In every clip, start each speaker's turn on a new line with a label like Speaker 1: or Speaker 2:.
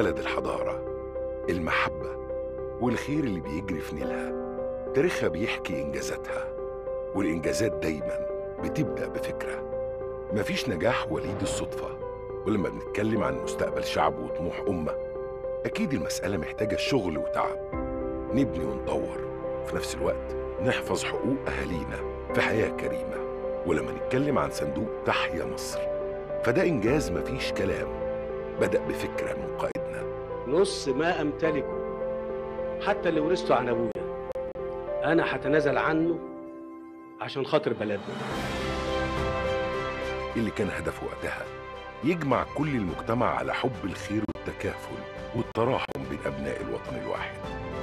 Speaker 1: بلد الحضارة المحبة والخير اللي بيجري في نيلها تاريخها بيحكي إنجازاتها والإنجازات دايما بتبدأ بفكرة مفيش نجاح وليد الصدفة ولما بنتكلم عن مستقبل شعب وطموح أمة أكيد المسألة محتاجة شغل وتعب نبني ونطور وفي نفس الوقت نحفظ حقوق أهالينا في حياة كريمة ولما نتكلم عن صندوق تحيا مصر فده إنجاز مفيش كلام بدأ بفكرة من قائدنا
Speaker 2: نص ما امتلكه حتى اللي ورثته عن ابويا انا هتنازل عنه عشان خاطر بلدنا
Speaker 1: اللي كان هدفه وقتها يجمع كل المجتمع على حب الخير والتكافل والتراحم بين أبناء الوطن الواحد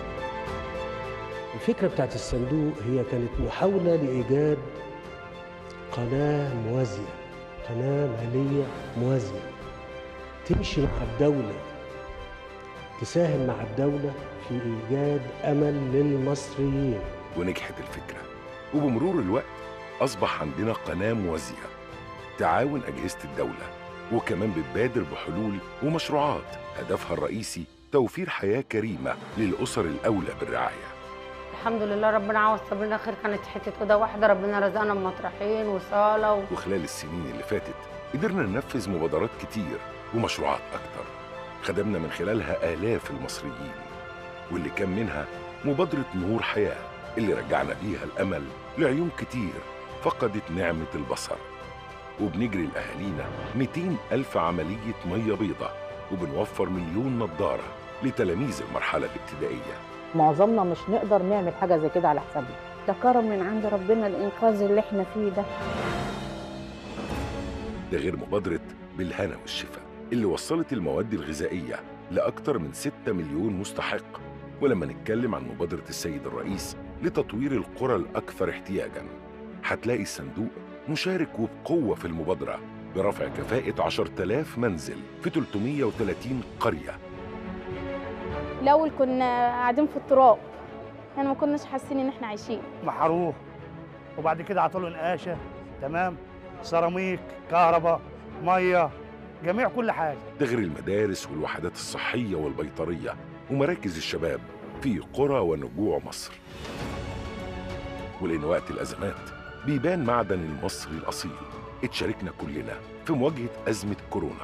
Speaker 3: الفكرة بتاعت الصندوق هي كانت محاولة لإيجاد قناة موازية قناة مالية موازية تمشي مع الدولة تساهم مع الدولة في إيجاد أمل للمصريين
Speaker 1: ونجحت الفكرة وبمرور الوقت أصبح عندنا قناة موازية تعاون أجهزة الدولة وكمان بتبادر بحلول ومشروعات هدفها الرئيسي توفير حياة كريمة للأسر الأولى بالرعاية
Speaker 4: الحمد لله ربنا عوض صبرنا خير كانت حته اوضه واحده ربنا رزقنا بمطرحين وصاله و...
Speaker 1: وخلال السنين اللي فاتت قدرنا ننفذ مبادرات كتير ومشروعات أكتر خدمنا من خلالها آلاف المصريين واللي كان منها مبادرة نور حياة اللي رجعنا بيها الأمل لعيون كتير فقدت نعمة البصر وبنجري لأهالينا 200 ألف عملية مية بيضة وبنوفر مليون نظارة لتلاميذ المرحلة الابتدائية
Speaker 5: معظمنا مش نقدر نعمل حاجه زي كده على حسابنا
Speaker 6: ده كرم من عند ربنا الانقاذ اللي احنا فيه ده
Speaker 1: ده غير مبادرة بالهنا والشفاء اللي وصلت المواد الغذائية لأكثر من 6 مليون مستحق ولما نتكلم عن مبادرة السيد الرئيس لتطوير القرى الأكثر احتياجاً هتلاقي الصندوق مشارك وبقوة في المبادرة برفع كفاءة 10000 منزل في 330 قرية
Speaker 6: الاول كنا قاعدين في التراب احنا ما كناش حاسين ان احنا عايشين
Speaker 7: محروق وبعد كده عطوا نقاشه تمام سيراميك كهرباء ميه جميع كل حاجه
Speaker 1: ده غير المدارس والوحدات الصحية والبيطرية ومراكز الشباب في قرى ونجوع مصر ولأن وقت الأزمات بيبان معدن المصري الأصيل اتشاركنا كلنا في مواجهة أزمة كورونا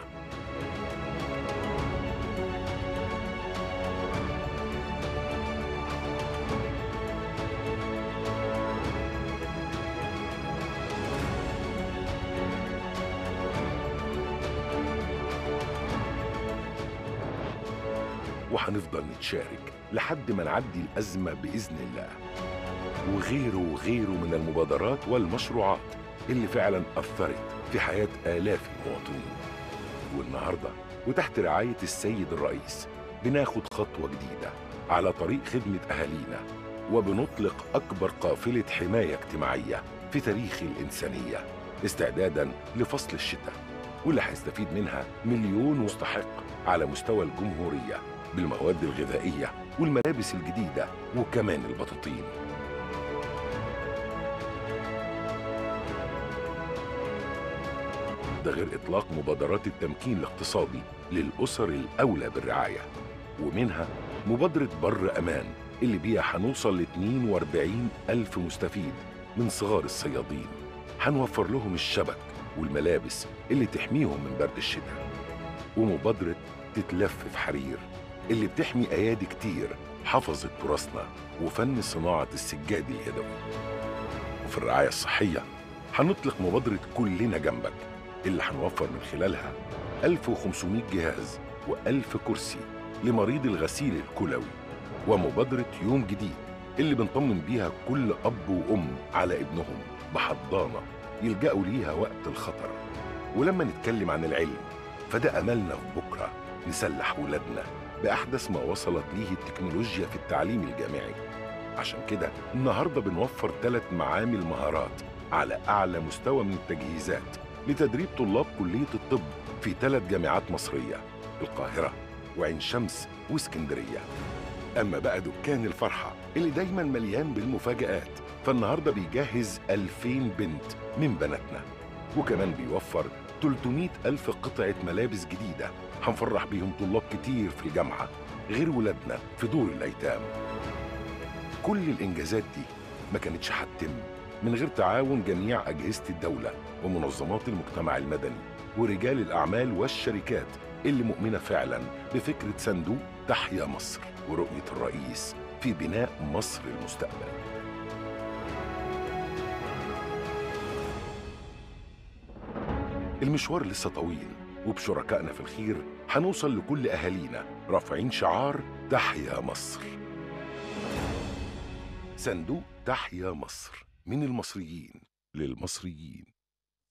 Speaker 1: وهنفضل نتشارك لحد ما نعدي الأزمة بإذن الله وغيره وغيره من المبادرات والمشروعات اللي فعلا أثرت في حياة آلاف المواطنين والنهاردة وتحت رعاية السيد الرئيس بناخد خطوة جديدة على طريق خدمة أهالينا وبنطلق أكبر قافلة حماية اجتماعية في تاريخ الإنسانية استعدادا لفصل الشتاء واللي هيستفيد منها مليون مستحق على مستوى الجمهورية بالمواد الغذائية والملابس الجديدة وكمان البطاطين ده غير إطلاق مبادرات التمكين الاقتصادي للأسر الأولى بالرعاية ومنها مبادرة بر أمان اللي بيها هنوصل ل 42 ألف مستفيد من صغار الصيادين هنوفر لهم الشبك والملابس اللي تحميهم من برد الشتاء ومبادرة تتلف في حرير اللي بتحمي أيادي كتير حفظت تراثنا وفن صناعة السجاد اليدوي وفي الرعاية الصحية هنطلق مبادرة كلنا جنبك اللي هنوفر من خلالها 1500 جهاز و1000 كرسي لمريض الغسيل الكلوي ومبادرة يوم جديد اللي بنطمن بيها كل أب وأم على ابنهم بحضانة يلجأوا ليها وقت الخطر ولما نتكلم عن العلم فده أملنا في بكرة نسلح ولادنا بأحدث ما وصلت ليه التكنولوجيا في التعليم الجامعي عشان كده النهاردة بنوفر ثلاث معامل مهارات على أعلى مستوى من التجهيزات لتدريب طلاب كلية الطب في ثلاث جامعات مصرية القاهرة وعين شمس واسكندرية أما بقى دكان الفرحة اللي دايما مليان بالمفاجآت فالنهاردة بيجهز 2000 بنت من بناتنا وكمان بيوفر 300 ألف قطعة ملابس جديدة هنفرح بيهم طلاب كتير في الجامعة غير ولادنا في دور الأيتام كل الإنجازات دي ما كانتش هتتم من غير تعاون جميع أجهزة الدولة ومنظمات المجتمع المدني ورجال الأعمال والشركات اللي مؤمنة فعلا بفكرة صندوق تحيا مصر ورؤية الرئيس في بناء مصر المستقبل المشوار لسه طويل وبشركائنا في الخير هنوصل لكل أهالينا رافعين شعار تحيا مصر صندوق تحيا مصر من المصريين للمصريين